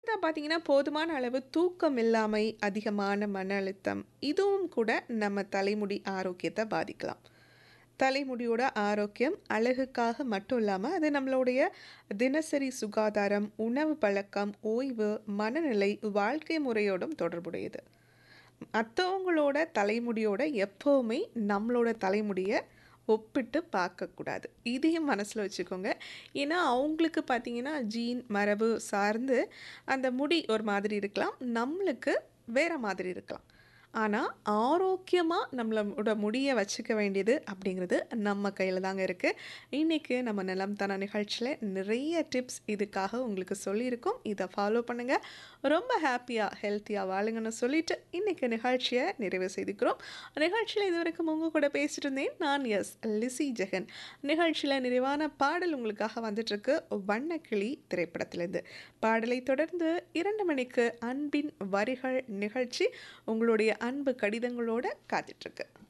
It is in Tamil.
அடுத்ததா பார்த்தீங்கன்னா, போதுமான அளவு தூக்கம் இல்லாமை, அதிகமான மன அழுத்தம், இதுவும் கூட நம்ம தலைமுடி ஆரோக்கியத்த பாதிக்கலாம். தலைமுடியோட ஆரோக்கியம் அழகுக்காக மட்டும் இல்லாம, அது நம்மளுடைய தினசரி சுகாதாரம், உணவு பழக்கம், ஓய்வு, மனநிலை, வாழ்க்கை முறையோடும் தொடர்புடையது. மத்தவங்களோட தலைமுடியோட எப்பவுமே நம்மளோட தலைமுடிய ஒப்பிட்டு பார்க்கக்கூடாது. இதையும் மனசுல வச்சுக்கோங்க. ஏன்னா, அவங்களுக்கு பார்த்தீங்கன்னா, ஜீன், மரபு சார்ந்து அந்த முடி ஒரு மாதிரி இருக்கலாம். நம்மளுக்கு வேற மாதிரி இருக்கலாம். ஆனா, ஆரோக்கியமா நம்மளோட முடிய வச்சுக்க வேண்டியது அப்படிங்கிறது நம்ம கையில தாங்க இருக்கு. இன்னைக்கு நம்ம நலம் தானா நிகழ்ச்சியில நிறைய டிப்ஸ் இதுக்காக உங்களுக்கு சொல்லியிருக்கோம். இத ஃபாலோ பண்ணுங்க. ரொம்ப ஹேப்பியா, ஹெல்த்தியா வாழுங்கன்னு சொல்லிட்டு, இன்னைக்கு நிகழ்ச்சிய நிறைவு செய்துக்கிறோம். நிகழ்ச்சியில இதுவரைக்கும் உங்க கூட பேசிட்டு இருந்தேன். நான் எஸ். லிஸி ஜெகன். நிகழ்ச்சியில நிறைவான பாடல் உங்களுக்காக வந்துட்டுருக்கு. வண்ணக்கிளி திரைப்படத்திலிருந்து. பாடலை தொடர்ந்து 2 மணிக்கு அன்பின் வரிகள் நிகழ்ச்சி உங்களுடைய அன்பு கடிதங்களோட காத்துட்ருக்கு.